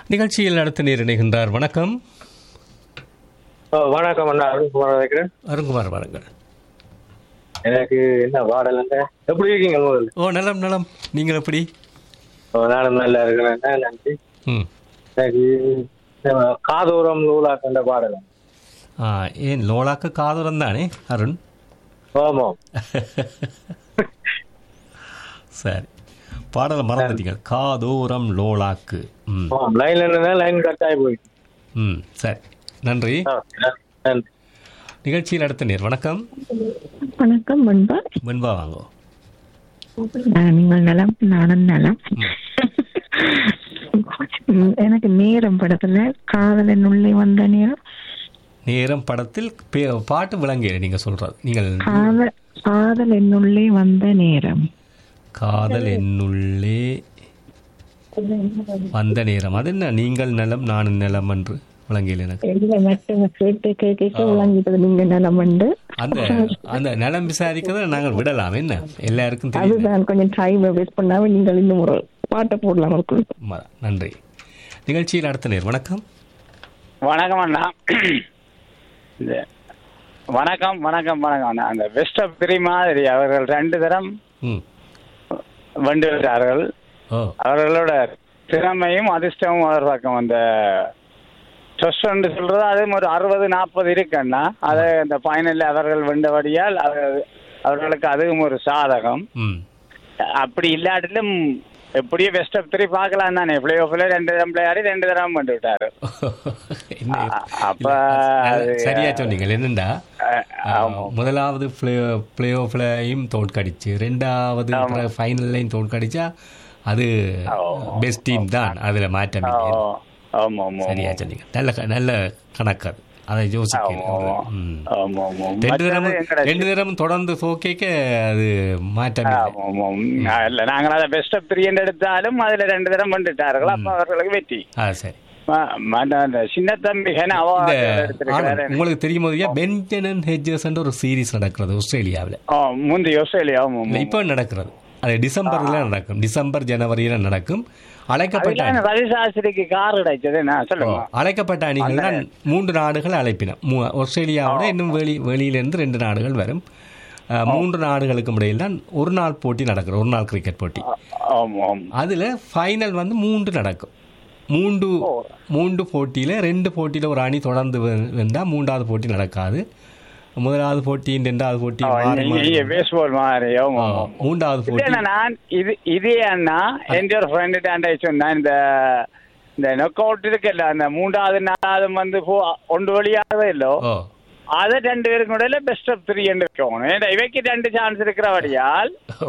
நிகழ்ச்சியில் அடுத்த நேர் இணைகின்றார் வணக்கம் ஓ, வணக்கம் அண்ணா அருண்குமார் வைக்கிறேன் அருண்குமார் வாருங்கள் எனக்கு என்ன பாடலங்க எப்படி இருக்கீங்க முதல்ல ஓ நலம் நலம் நீங்கள் எப்படி ஓ, நானும் நல்லா இருக்கிறேன் நன்றி ம் எனக்கு நம்ம காதோரம் நூலா கண்ட பாடலம் ஆ ஏன் லோலாக்கு காதுரம் தானே அருண் ஆமாம் சரி பாடலை மறந்துட்டீங்க காதோரம் லோலாக்கு ம் ஆமாம் லைன்ல இருந்தா லைன் கட் ஆகி போயிடுச்சு ம் சரி நன்றி ஆ, நன்றி நிகழ்ச்சியில் அடுத்த நேர் வணக்கம் வணக்கம் முன்பா முன்பா வாங்கோ நீங்கள் நலம் நானும் நலம் ம், எனக்கு நேரம் படத்துல காதலன் உள்ளே வந்த நேரம் நேரம் படத்தில் பே- பாட்டு விளங்கியது நீங்கள் சொல்றது நீங்கள் காதல் காதல் என்னுள்ளே வந்த நேரம் காதல் என்னுள்ளே வந்த நேரம் அது என்ன நீங்கள் நலம் நானும் நலம் என்று விளங்கியல் எனக்கு இல்ல மட்டும் கேட்டு கேட்க விளங்கிட்டது நீங்க நலம் உண்டு அந்த அந்த நலம் விசாரிக்கிறத நாங்கள் விடலாம் என்ன எல்லாருக்கும் தெரியும் அதுதான் கொஞ்சம் டைம் வேஸ்ட் பண்ணாம நீங்கள் இன்னும் ஒரு பாட்டை போடலாம் அதுக்குள்ள ம- நன்றி நிகழ்ச்சியில் அடுத்த நேர் வணக்கம் வணக்கம் அண்ணா இந்த வணக்கம் வணக்கம் வணக்கம் அண்ணா அந்த பெஸ்ட் ஆஃப் த்ரீ மாதிரி அவர்கள் ரெண்டு தரம் ம் வென்று விட்டார்கள் ஓ அவர்களோட திறமையும் அதிர்ஷ்டமும் அவர் பக்கம் அந்த டெஸ்ட் சொல்றது அது ஒரு அறுபது நாற்பது இருக்குன்னா அது அந்த ஃபைனலில் அவர்கள் வென்றபடியால் அது அவர்களுக்கு அதுவும் ஒரு சாதகம் ம் அப்படி இல்லாட்டிலும் எப்படியோ பெஸ்ட் ஆஃப் த்ரீ பார்க்கலாம் தானே பிளே ஆஃப்ல ரெண்டு தரம் பிளேயாடி ரெண்டு தரம் வென்று விட்டாரு என்ன அ- அப்ப நல்ல- அது- சரியா சொன்னீங்க என்னண்டா அஹ், ஆமா. முதலாவது பிளே பிளே ஆஃப்லையும் தோற்கடிச்சு ரெண்டாவது ஃபைனல்லையும் தோற்கடிச்சா அது பெஸ்ட் டீம் தான் அதுல மாற்றம் ஆ, இல்லை ஆமா ஆமா சரியா சொன்னீங்க நல்ல க- நல்ல கணக்கு அது அதை ஆமா யோசிக்க ம். ஆமா ஆமா ரெண்டு மற்றது தினமும் எங்கட- ரெண்டு தினமும் தொடர்ந்து தோக்கைக்க அது மாற்றம் இல்லை ஆமா, ஆமா. ஆ, இல்ல நாங்கள் அதை பெஸ்ட் ஆஃப் த்ரீ எடுத்தாலும் அதுல ரெண்டு தரம் வந்துட்டார்கள் அப்ப அவர்களுக்கு வெற்றி ஆ சரி ம- மற்ற அந்த சின்ன தம்பி ஹென இந்த அவார்டு ஆனந்த், எடுத்திருக்கிறாரு உங்களுக்கு தெரியுமோ இல்லையா பென்ஜனன் ஹெஜர்ஸ் ஒரு சீரிஸ் நடக்கிறது ஆஸ்திரேலியாவில் ஆ, முந்தி ஆஸ்திரேலியா ஆமா இல்ல, ஆமா. இப்போ நடக்கிறது அது டிசம்பர்ல நடக்கும் டிசம்பர் ஜனவரியில நடக்கும் அழைக்கப்பட்ட அதுல ரவி சாஸ்திரிக்கு கார் கிடைச்சது நான் சொல்லுங்க அழைக்கப்பட்ட அணிகள் தான் மூன்று நாடுகள் அழைப்பின மூ- ஆஸ்திரேலியாவோட இன்னும் வெளி வெளியிலிருந்து ரெண்டு நாடுகள் வரும் அஹ், மூன்று நாடுகளுக்கும் இடையில் தான் ஒரு நாள் போட்டி நடக்கும் ஒரு நாள் கிரிக்கெட் போட்டி ஆமா ஆமா அதுல ஃபைனல் வந்து மூன்று நடக்கும் மூன்று மூன்று போட்டியில ரெண்டு போட்டியில ஒரு அணி தொடர்ந்து வெ- வென்றா மூன்றாவது போட்டி நடக்காது முதலாவது போட்டி இரண்டாவது போட்டி மாறி மாறி பேஸ்பால் மாதிரி ஆமா ஆ, ஆமா மூன்றாவது போட்டி இல்ல நான் இது இதே அண்ணா என் ஒரு ஃப்ரெண்டு டாண்டா சொன்னேன் இந்த இந்த நொக் அவுட் இருக்குல்ல அந்த மூன்றாவது நாலாவது வந்து போ ஒன்று வழியாகவே இல்லோ ஓ அதை ரெண்டு பேருக்கு இடையில பெஸ்ட் ஆஃப் த்ரீ என்று வைக்கணும் ஏன்னா இவைக்கு ரெண்டு சான்ஸ் இருக்கிறபடியால்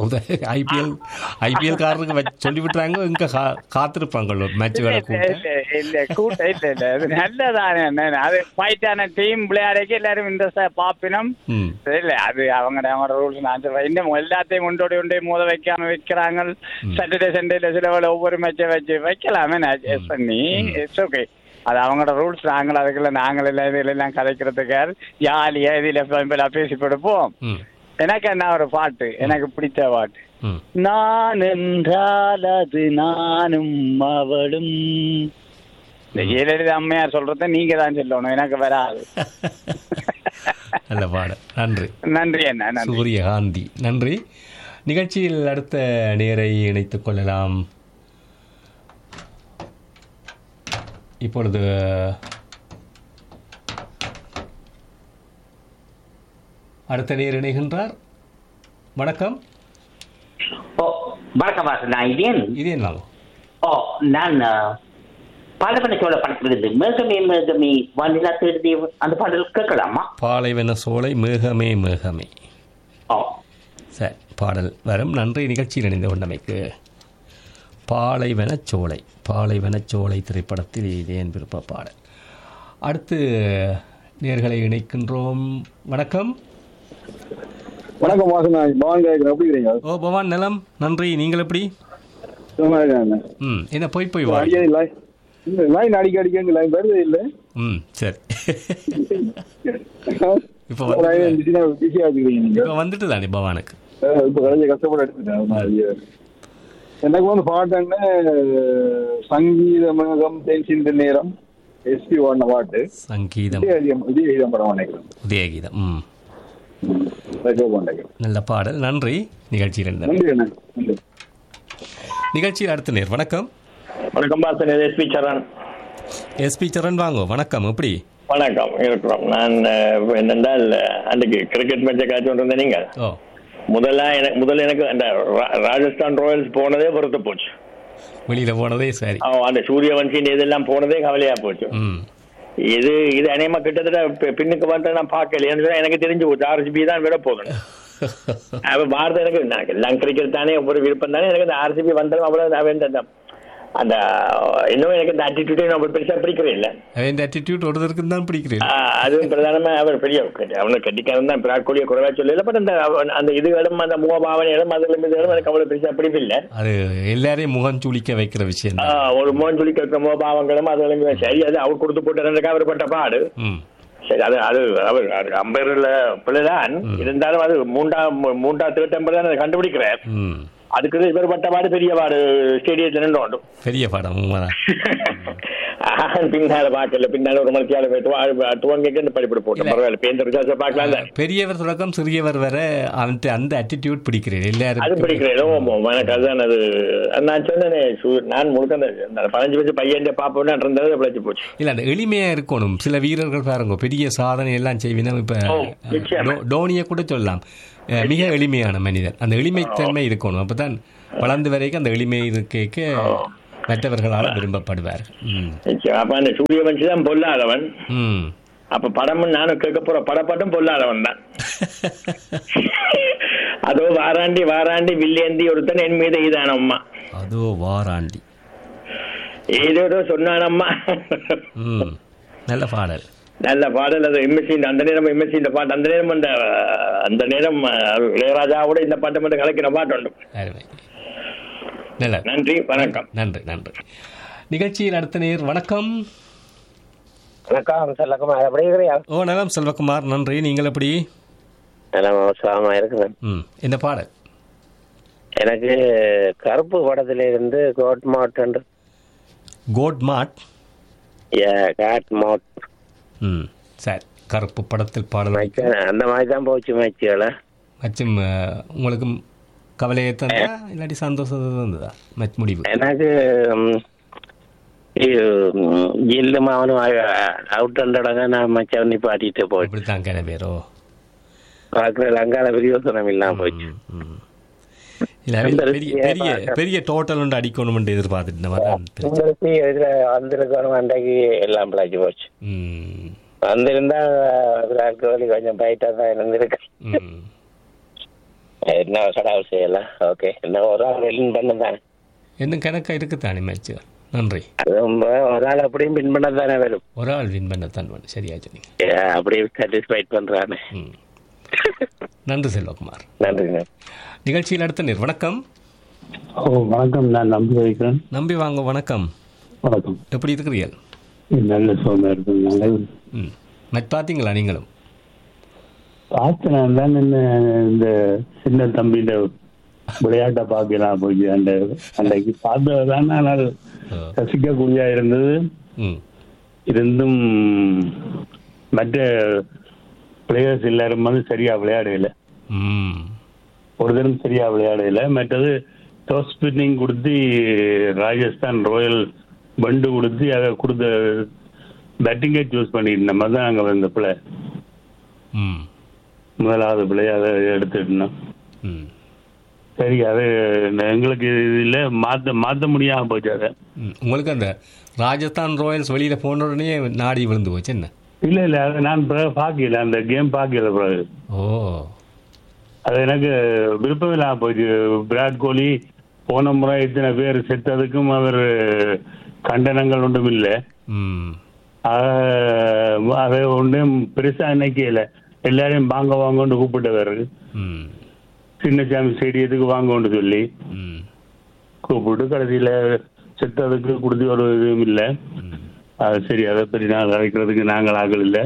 ஐபிஎல் ஐபிஎல் காரருக்கு வச்சு சொல்லி விட்டுறாங்க இங்க கா- காத்திருப்பாங்க மேட்ச் வேலை கூட்ட இல்ல இல்ல கூட்ட இல்ல இல்ல அது நல்லதானே அண்ணே. அது ஃபைட்டான டீம் பிளேயருக்கு எல்லாரும் இன்ட்ரெஸ்டா பாப்பினம் ம் இல்ல அது அவங்க அவங்களோட ரூல்ஸ் நான் சொல்றேன் இன்னும் எல்லாத்தையும் முண்டோடி உண்டே மோத வைக்காம வைக்கிறாங்க சாட்டர்டே சண்டேல சில வேளை ஒவ்வொரு மேட்சை வச்சு வைக்கலாமே நான் adjust பண்ணி இட்ஸ் ஓகே அது அவங்களோட ரூல்ஸ் நாங்கள் அதுக்குள்ள நாங்கள் எல்லாம் இதுல எல்லாம் கதைக்கிறதுக்கார் ஜாலியா இதுல இப்ப பேசி கொடுப்போம் ம் எனக்கு என்ன ஒரு பாட்டு எனக்கு பிடித்த பாட்டு ம் நான் என்றால் அது நானும் அவளும் இந்த ஜெயலலிதா அம்மையார் சொல்றத நீங்க தான் சொல்லணும் எனக்கு வராது நல்ல பாடு நன்றி நன்றி அண்ணா நன்றி சூரியகாந்தி நன்றி நிகழ்ச்சியில் அடுத்த நேரை இணைத்துக் கொள்ளலாம் இப்பொழுது அடுத்த நேர் இணைகின்றார் வணக்கம் ஓ வணக்கம் வாசன் நான் இதேன் இது என்ன ஓ நான் பாலப்பன சோழ படத்திலிருந்து மேகமே மேகமே வானிலா தேடுதே அந்த பாடல் கேட்கலாமா பாலைவன சோலை மேகமே மேகமே ஓ சரி பாடல் வரும் நன்றி நிகழ்ச்சியில் இணைந்து கொண்டமைக்கு பாலைவனச் சோலை பாலைவனச் சோலை திரைப்படத்தில் இதேன் விருப்ப பாடல் அடுத்து நேர்களை இணைக்கின்றோம் வணக்கம் வணக்கம் வாசன் நான் பவான் கேட்குறேன் எப்படி இருக்கிறீங்க ஓ பவான் நலம் நன்றி நீங்கள் எப்படி சும்மா இருக்கேன் ம் என்ன போய் போய் வா அடிக்கடி லைன் இந்த லைன் அடிக்க அடிக்க எங்க லைன் வருது இல்லை ம் சரி இப்போ லைன் பிஸியாக பிஸியாக இருக்கிறீங்க நீங்க இப்போ வந்துட்டு தானே பவானுக்கு அஹ் இப்ப கடைசி கஷ்டப்பட்டு எடுத்துட்டேன் அது மாதிரி. எனக்கு வந்து பாட்டுன்னு சங்கீத மேகம் தென் சிந்து நேரம் எஸ்பி வாடின பாட்டு சங்கீதம் விஜய் எழுதிய- விஜய் எழுதிய படம் நினைக்கிறேன் உதயகீதம் ம் ரஜோ நினைக்கிறேன் நல்ல பாடல் நன்றி நிகழ்ச்சியில் இருந்த நன்றி அண்ணா நன்றி நிகழ்ச்சியில் அடுத்த நேர் வணக்கம் வணக்கம் பாசன் எஸ்பி சரண் எஸ்பி சரண் வாங்கோ வணக்கம் எப்படி வணக்கம் இருக்கிறோம் நான் அஹ், என்னென்றால் அஹ், அன்றைக்கு கிரிக்கெட் மேட்சை காய்ச்சி கொண்டு நீங்க ஓ முதல்ல எனக்கு முதல்ல எனக்கு அந்த ரா- ராஜஸ்தான் ராயல்ஸ் போனதே பொறுத்து போச்சு வெளியில போனதே சரி அவன் அந்த சூரியவன்சின் இதெல்லாம் போனதே கவலையா போச்சு ம் இது இது அநேகமா கிட்டத்தட்ட பி- பின்னுக்கு வந்து நான் பார்க்கல ஏன்னு சொன்னா எனக்கு தெரிஞ்சு போச்சு ஆர்சிபி தான் விட போதும் அப்ப பாரத எனக்கு எனக்கு எல்லாம் கிரிக்கெட் தானே ஒரு விருப்பம் தானே எனக்கு அந்த ஆர்சிபி வந்தாலும் அவ்வளவு அவன் அந்த அந்த இன்னும் எனக்கு இந்த ஆட்டிடியூட்டே நான் பெருசா பிடிக்கிறேன் இல்லை அவன் ஆட்டிடியூட் ஒருத்தருக்கு தான் பிடிக்கிறேன் ஆ, அதுவும் பிரதானமா அவர் பெரிய அவனுக்கு கட்டிக்காரன் தான் விராட் கோலியை குறைவா சொல்லல பட் அந்த அவன் அந்த இதுகளும் அந்த முகபாவனைகளும் அதுகளும் இதுகளும் எனக்கு அவ்வளவு பெருசா பிடிப்பில்லை அது எல்லாரையும் முகம் சுளிக்க வைக்கிற விஷயம் ஆ, தான் ஒரு மோகன் சொல்லி கேட்கிற முகபாவங்களும் அதுகளும் சரி அது அவர் கொடுத்து போட்டு அவர் பட்ட பாடு ம் சரி அது அது அவர் அம்பேர்ல பிள்ளைதான் இருந்தாலும் அது மூண்டா மூண்டா தேட்டம்பர் தான் அதை கண்டுபிடிக்கிறார் ம் அதுக்கு இவர் பட்ட பாடு பெரிய பாடு ஸ்டேடியத்தில் நின்று உண்டு பெரிய படம் உண்மைதான் பின்னால பார்க்கல பின்னால ஒரு மணித்தியால துவங்கிட்டு படிப்பிட போட்டோம் பரவாயில்ல பேந்த ரிசார்ஜை பார்க்கலாம் பெரியவர் தொடக்கம் சிறியவர் வர அந்த அந்த attitude பிடிக்கிறேன் அது எல்லாரும் பிடிக்கிறேன் ஓ, எனக்கு அதுதான் அது அது நான் சொன்னேனே சு- நான் முழுக்க அந்த அந்த பதினஞ்சு வயசு பையன் பாப்போன்னு இருந்தது பிழைச்சு போச்சு இல்ல அந்த எளிமையா இருக்கணும் சில வீரர்கள் பாருங்க பெரிய சாதனை எல்லாம் செய்வினா இப்ப ஓ, நிச்சயமா. டோ- டோனியை கூட சொல்லலாம் அஹ், மிக எளிமையான மனிதன் அந்த எளிமைத்தன்மை இருக்கணும் அப்பதான் வளர்ந்து வரைக்கும் அந்த எளிமை இருக்க மற்றவர்களால் விரும்பப்படுவார் ம் நிச்சயம். அப்ப அந்த சூரிய வஞ்சி தான் பொல்லாதவன் ம் அப்ப படமும் நானும் கேட்க போற படப்பாட்டும் பொல்லாதவன் தான் அதோ வாராண்டி வாராண்டி வில்லேந்தி ஒருத்தன் என் மீது இதானம்மா அதோ வாராண்டி ஏதோ சொன்னானம்மா ம் நல்ல பாடல் நல்ல பாடல் அது எம்எஸ்சி அந்த நேரம் எம்எஸ்சி இந்த பாட்டு அந்த நேரம் அந்த அந்த நேரம் அஹ், இளையராஜாவோட இந்த பாட்டு மட்டும் கலக்கிற பாட்டு உண்டு அருமை நல்ல நன்றி வணக்கம் நன்றி நன்றி நிகழ்ச்சியில் அடுத்த நேர் வணக்கம் வணக்கம் செல்லக்குமார் எப்படி இருக்கிறியா ஓ நலம் செல்வகுமார் நன்றி நீங்கள் எப்படி நல்லா சுகமா இருக்கிறேன் ம் என்ன பாடல் எனக்கு கருப்பு படத்துல இருந்து கோட் மாட் கோட் மாட் காட் மாட் ம் சரி கருப்பு படத்தில் பாடல் மச்சான் அந்த மாதிரி தான் போச்சு மச்சிகளை மற்றும் அஹ், உங்களுக்கு கவலையை தந்தா இல்லாட்டி சந்தோஷத்தை தந்ததா மச் முடிவு எனக்கு ம், இது, ம், ஜில்லும் அவனும் அவுட் அண்டடங்க நான் மச்சான் நிப்பாட்டிட்டு போச்சு இப்படித்தான் கிள பேரோ பார்க்குற லங்கால பிரயோசனம் இல்லாம போச்சு இல்ல அவன் அந்த பெரிய ரிஷியை பெரிய பார்க்க- பெரிய டோட்டல் ஒன்று அடிக்கணும்னு எதிர்பார்த்துட்டு இந்த மாதிரி தான் பிரச்சனை. உங்களுக்கு இதுல வந்திருக்கணும் அன்றைக்கு எல்லாம் பிழைச்சு போச்சு ம் வந்திருந்தா விராட் கோலி கொஞ்சம் பைட்டா தான் இருந்திருக்கு ம் என்ன கடவுள் செய்யலாம் ஓகே என்ன ஒரு ஆள் வின் பண்ணதானே இன்னும் கணக்கா இருக்குத்தானே மேட்ச் நன்றி ரொம்ப ஒரு ஆள் அப்படியும் வின் பண்ண தானே வரும் ஒரு ஆள் வின் பண்ணத்தான் வேணும் சரியா சொன்னீங்க ஏ, அப்படியே சாட்டிஸ்ஃபைட் பண்றானே ம் நன்றி செல்வகுமார் நன்றிங்க நிகழ்ச்சியில் அடுத்த நேர் வணக்கம் ஓ வணக்கம் நான் நம்பி வைக்கிறேன் நம்பி வாங்க வணக்கம் வணக்கம் எப்படி இருக்கிறீர்கள் நல்ல சோமா இருக்கு நல்ல ம் மேட்ச் பார்த்தீங்களா நீங்களும் பார்த்தேன் தான் என்ன இந்த சின்ன தம்பியில விளையாட்டை பார்க்கலாம் போய் அந்த அன்றைக்கு பார்த்ததுதான் ஆனால் ரசிக்கக்கூடியா இருந்தது ம் இருந்தும் மற்ற பிளேயர்ஸ் எல்லாரும் வந்து சரியா விளையாடல ம் ஒருத்தரும் சரியா விளையாடல மற்றது டாஸ் ஸ்பின்னிங் கொடுத்து ராஜஸ்தான் ராயல் பண்டு கொடுத்து அதை கொடுத்த பேட்டிங்கை சூஸ் பண்ணிட்டு நம்ம தான் அங்கே வந்த பிள்ளை ம் முதலாவது பிள்ளை அதை எடுத்துட்டோம் ம் சரி அது எங்களுக்கு இதில் மாற்ற மாற்ற முடியாம போச்சு அதை ம். உங்களுக்கு அந்த ராஜஸ்தான் ராயல்ஸ் வெளியில போன உடனே நாடி விழுந்து போச்சு என்ன இல்லை இல்லை அதை நான் பிறகு பார்க்கல அந்த கேம் பார்க்கல பிறகு ஓ அது எனக்கு விருப்பம் இல்லாம போச்சு விராட் கோலி போன முறை இத்தனை பேர் செத்ததுக்கும் அவர் கண்டனங்கள் ஒன்றும் இல்லை ம் அதை ஒன்றும் பெருசா நினைக்கல எல்லாரையும் வாங்க வாங்கன்னு கூப்பிட்டவர் ம் சின்னசாமி ஸ்டேடியத்துக்கு வாங்கன்னு சொல்லி ம் கூப்பிட்டு கடைசியில செத்ததுக்கு கொடுத்து ஒரு இதுவும் இல்லை அது சரி அதை பற்றி நான் கலைக்கிறதுக்கு நாங்கள் ஆகல இல்லை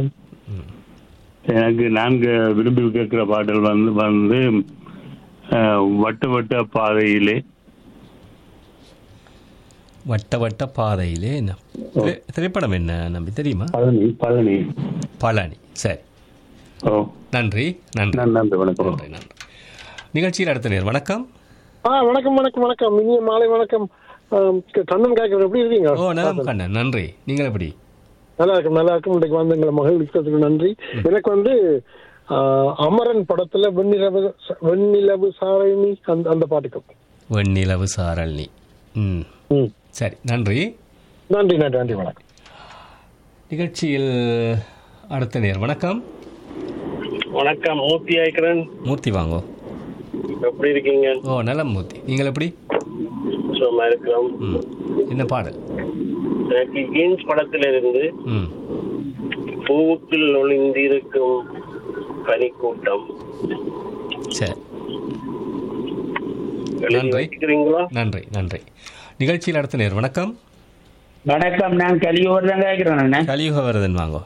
எனக்கு நான்கு விரும்பி கேட்கிற பாடல் வந்து வந்து அஹ், வட்ட வட்ட பாதையிலே வட்ட வட்ட பாதையிலே என்ன திரை- திரைப்படம் என்ன நம்பி தெரியுமா பழனி பழனி பழனி சரி ஓ நன்றி நன்றி நன்றி நன்றி வணக்கம் நன்றி நன்றி நிகழ்ச்சியில் அடுத்த நேர் வணக்கம் ஆ வணக்கம் வணக்கம் வணக்கம் இனிய மாலை வணக்கம் ஆம், கண்ணன் காய்கறி எப்படி இருக்கீங்க ஓ நலம் கண்ணன் நன்றி நீங்கள் எப்படி நல்லா இருக்கும் நல்லா இருக்கும் இன்றைக்கு வந்து எங்களை மகிழ்விக்கிறதுக்கு நன்றி எனக்கு வந்து ஆ, அமரன் படத்துல வெண்ணிலவு வெண்ணிலவு சாரணி அந்த அந்த பாட்டுக்கு வெண்ணிலவு சாரல்னி ம் ம் சரி நன்றி நன்றி நன்றி நன்றி வணக்கம் நிகழ்ச்சியில் அடுத்த நேர் வணக்கம் வணக்கம் மூர்த்தி ஆய்க்கிறேன் மூர்த்தி வாங்கோ எப்படி இருக்கீங்க ஓ நலம் மூர்த்தி நீங்கள் எப்படி சும்மா இருக்கிறோம் ம் என்ன பாடல் எனக்கு ஜீன்ஸ் படத்திலிருந்து ம் பூவுக்குள் ஒளிந்திருக்கும் பனிக்கூட்டம் சரி எழுதி நன்றி. வச்சுக்கிறீங்களா நன்றி நன்றி நிகழ்ச்சியில் அடுத்த நேர் வணக்கம் வணக்கம் நான் கலியோர் தான் கேட்கிறேன் கலியுகவரதன் வாங்கோ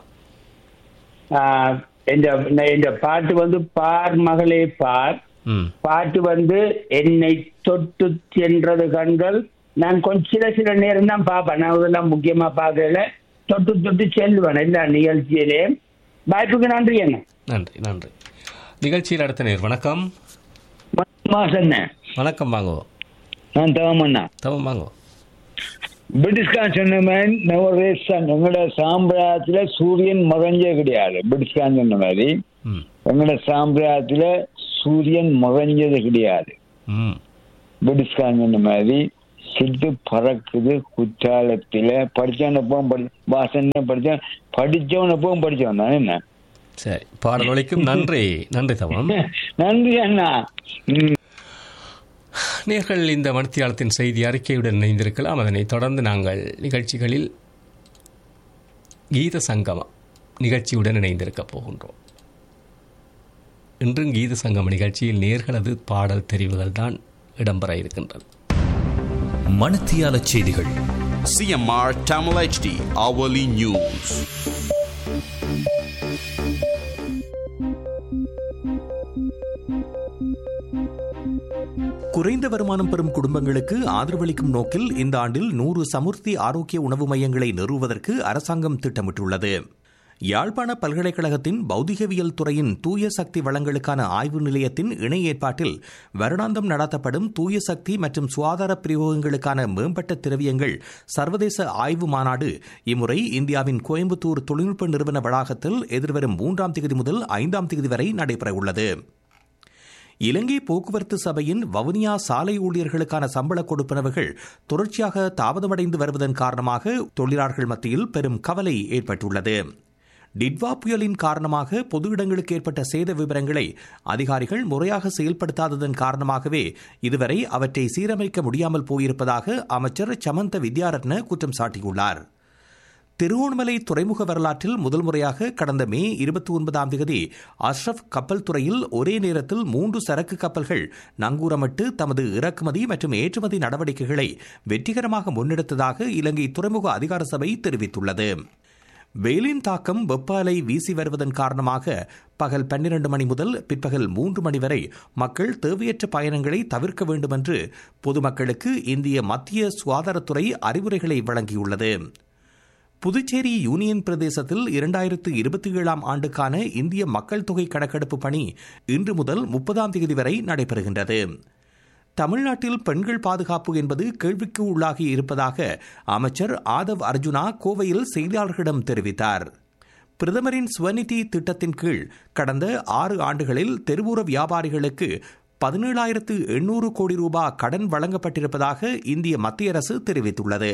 இந்த பாட்டு வந்து பார் மகளே பார் ம் பாட்டு வந்து என்னை தொட்டு சென்றது கண்கள் நான் கொஞ்சம் சில சில நேரம் தான் பார்ப்பேன் நான் இதெல்லாம் முக்கியமா பார்க்கல தொட்டு தொட்டு செல்லுவேன் எல்லா நிகழ்ச்சியிலேயும் வாய்ப்புக்கு நன்றி என்ன நன்றி நன்றி நிகழ்ச்சியில் அடுத்த நேர் வணக்கம் மாசம் வணக்கம் வாங்கோ நான் தவமண்ணா தவம் வாங்கோ பிரிட்டிஷ்காரன் சொன்ன மாதிரி நவரேசன் எங்களோட சாம்பிராயத்துல சூரியன் மறைஞ்சே கிடையாது பிரிட்டிஷ்காரன் சொன்ன மாதிரி ம் எங்களோட சாம்பிராயத்துல சூரியன் மறைஞ்சது கிடையாது ம் பிரிட்டிஷ்காரன் சொன்ன மாதிரி சிட்டு பறக்குது குற்றாலத்துல படிச்சவனப்பவும் படி வாசன் படிச்சான் படிச்சவனப்பவும் படிச்சவன் தான் என்ன சரி பாடல் ஒலிக்கும் நன்றி நன்றி தவம் நன்றி அண்ணா ம். நேர்கள் இந்த மணித்தியாலத்தின் செய்தி அறிக்கையுடன் இணைந்திருக்கலாம் அதனைத் தொடர்ந்து நாங்கள் நிகழ்ச்சிகளில் கீத சங்கமம் நிகழ்ச்சியுடன் இணைந்திருக்கப் போகின்றோம் இன்றும் கீத சங்கம நிகழ்ச்சியில் நேர்களது பாடல் தெரிவுகள் தான் இடம்பெற இருக்கின்றது மணத்தியால செய்திகள் CMR Tamil HD Hourly News. குறைந்த வருமானம் பெறும் குடும்பங்களுக்கு ஆதரவளிக்கும் நோக்கில் இந்த ஆண்டில் நூறு சமுர்த்தி ஆரோக்கிய உணவு மையங்களை நிறுவுவதற்கு அரசாங்கம் திட்டமிட்டுள்ளது யாழ்ப்பாண பல்கலைக்கழகத்தின் பௌதிகவியல் துறையின் தூய சக்தி வளங்களுக்கான ஆய்வு நிலையத்தின் இணை ஏற்பாட்டில் வருடாந்தம் நடத்தப்படும் தூய சக்தி மற்றும் சுகாதார பிரயோகங்களுக்கான மேம்பட்ட திரவியங்கள் சர்வதேச ஆய்வு மாநாடு இம்முறை இந்தியாவின் கோயம்புத்தூர் தொழில்நுட்ப நிறுவன வளாகத்தில் எதிர்வரும் மூன்றாம் தேதி முதல் ஐந்தாம் தேதி வரை நடைபெறவுள்ளது இலங்கை போக்குவரத்து சபையின் வவுனியா சாலை ஊழியர்களுக்கான சம்பள கொடுப்பனவுகள் தொடர்ச்சியாக தாமதமடைந்து வருவதன் காரணமாக தொழிலாளர்கள் மத்தியில் பெரும் கவலை ஏற்பட்டுள்ளது டிட்வா புயலின் காரணமாக பொது இடங்களுக்கு ஏற்பட்ட சேத விவரங்களை அதிகாரிகள் முறையாக செயல்படுத்தாததன் காரணமாகவே இதுவரை அவற்றை சீரமைக்க முடியாமல் போயிருப்பதாக அமைச்சர் சமந்த வித்யாரத்ன குற்றம் சாட்டியுள்ளார் திருவோணமலை துறைமுக வரலாற்றில் முதல் முறையாக கடந்த மே இருபத்தி ஒன்பதாம் தேதி அஷ்ரப் கப்பல் துறையில் ஒரே நேரத்தில் மூன்று சரக்கு கப்பல்கள் நங்கூரமிட்டு தமது இறக்குமதி மற்றும் ஏற்றுமதி நடவடிக்கைகளை வெற்றிகரமாக முன்னெடுத்ததாக இலங்கை துறைமுக அதிகார சபை தெரிவித்துள்ளது வெயிலின் தாக்கம் வெப்ப அலை வீசி வருவதன் காரணமாக பகல் பன்னிரண்டு மணி முதல் பிற்பகல் மூன்று மணி வரை மக்கள் தேவையற்ற பயணங்களை தவிர்க்க வேண்டும் என்று பொதுமக்களுக்கு இந்திய மத்திய சுகாதாரத்துறை அறிவுரைகளை வழங்கியுள்ளது புதுச்சேரி யூனியன் பிரதேசத்தில் இரண்டாயிரத்து இருபத்தி ஏழாம் ஆண்டுக்கான இந்திய மக்கள் தொகை கணக்கெடுப்பு பணி இன்று முதல் முப்பதாம் தேதி வரை நடைபெறுகின்றது தமிழ்நாட்டில் பெண்கள் பாதுகாப்பு என்பது கேள்விக்கு உள்ளாகி இருப்பதாக அமைச்சர் ஆதவ் அர்ஜுனா கோவையில் செய்தியாளர்களிடம் தெரிவித்தார் பிரதமரின் ஸ்வநிதி திட்டத்தின் கீழ் கடந்த ஆறு ஆண்டுகளில் தெருவோர வியாபாரிகளுக்கு பதினேழாயிரத்து எண்ணூறு கோடி ரூபாய் கடன் வழங்கப்பட்டிருப்பதாக இந்திய மத்திய அரசு தெரிவித்துள்ளது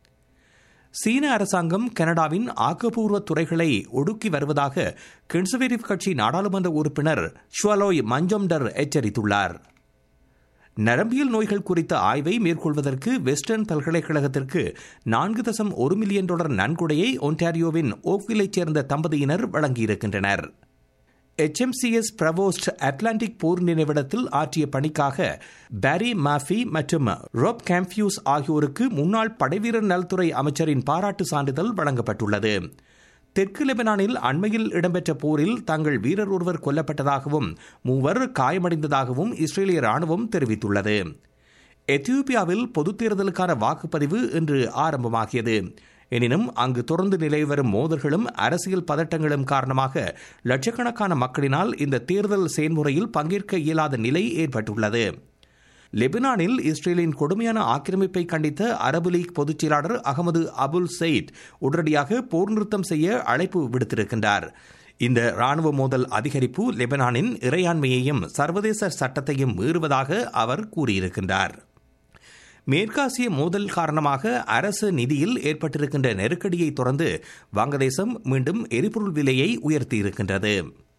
சீன அரசாங்கம் கனடாவின் ஆக்கப்பூர்வ துறைகளை ஒடுக்கி வருவதாக கன்சர்வேட்டிவ் கட்சி நாடாளுமன்ற உறுப்பினர் ஷுவலோய் மஞ்சம்டர் எச்சரித்துள்ளார் நரம்பியல் நோய்கள் குறித்த ஆய்வை மேற்கொள்வதற்கு வெஸ்டர்ன் பல்கலைக்கழகத்திற்கு நான்கு தசம் ஒரு மில்லியன் டாலர் நன்கொடையை ஒன்டாரியோவின் ஓக்விலைச் சேர்ந்த தம்பதியினர் வழங்கியிருக்கின்றனர் எச்எம்சிஎஸ் பிரவோஸ்ட் அட்லாண்டிக் போர் நினைவிடத்தில் ஆற்றிய பணிக்காக பாரி மாஃபி மற்றும் ரோப் கேம்ப்யூஸ் ஆகியோருக்கு முன்னாள் படைவீரர் நலத்துறை அமைச்சரின் பாராட்டு சான்றிதழ் வழங்கப்பட்டுள்ளது தெற்கு லெபனானில் அண்மையில் இடம்பெற்ற போரில் தங்கள் வீரர் ஒருவர் கொல்லப்பட்டதாகவும் மூவர் காயமடைந்ததாகவும் இஸ்ரேலிய ராணுவம் தெரிவித்துள்ளது எத்தியோப்பியாவில் பொதுத் தேர்தலுக்கான வாக்குப்பதிவு இன்று ஆரம்பமாகியது எனினும் அங்கு தொடர்ந்து நிலவி வரும் மோதல்களும் அரசியல் பதட்டங்களும் காரணமாக லட்சக்கணக்கான மக்களினால் இந்த தேர்தல் செயல்முறையில் பங்கேற்க இயலாத நிலை ஏற்பட்டுள்ளது லெபனானில் இஸ்ரேலின் கொடுமையான ஆக்கிரமிப்பை கண்டித்த அரபு லீக் பொதுச் செயலாளர் அகமது அபுல் சயித் உடனடியாக போர் நிறுத்தம் செய்ய அழைப்பு விடுத்திருக்கின்றார் இந்த ராணுவ மோதல் அதிகரிப்பு லெபனானின் இறையாண்மையையும் சர்வதேச சட்டத்தையும் மீறுவதாக அவர் கூறியிருக்கின்றார் மேற்காசிய மோதல் காரணமாக அரசு நிதியில் ஏற்பட்டிருக்கின்ற நெருக்கடியை தொடர்ந்து வங்கதேசம் மீண்டும் எரிபொருள் விலையை உயர்த்தியிருக்கின்றது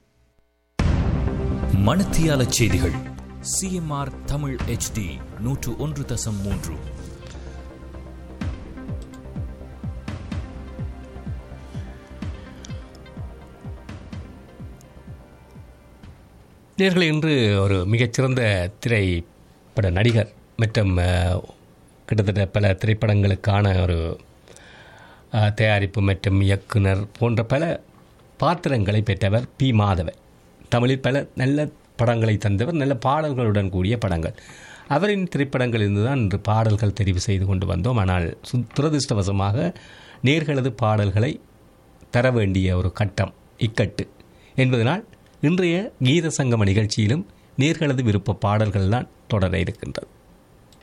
மணத்தியால செய்திகள் சிஎம்ஆர் தமிழ் ஹெச்டி நூற்று ஒன்று தசம் மூன்று நேர்களை இன்று ஒரு மிகச்சிறந்த திரைப்பட நடிகர் மற்றும் அஹ், கிட்டத்தட்ட பல திரைப்படங்களுக்கான ஒரு அஹ், தயாரிப்பு மற்றும் இயக்குனர் போன்ற பல பாத்திரங்களை பெற்றவர் பி மாதவன் தமிழில் பல நல்ல படங்களை தந்தவர் நல்ல பாடல்களுடன் கூடிய படங்கள் அவரின் திரைப்படங்களிலிருந்து தான் இன்று பாடல்கள் தெரிவு செய்து கொண்டு வந்தோம் ஆனால் சு- துரதிர்ஷ்டவசமாக நேர்களது பாடல்களை தர வேண்டிய ஒரு கட்டம் இக்கட்டு என்பதனால் இன்றைய கீத சங்கம நிகழ்ச்சியிலும் நேர்களது விருப்ப பாடல்கள் தான் தொடர இருக்கின்றது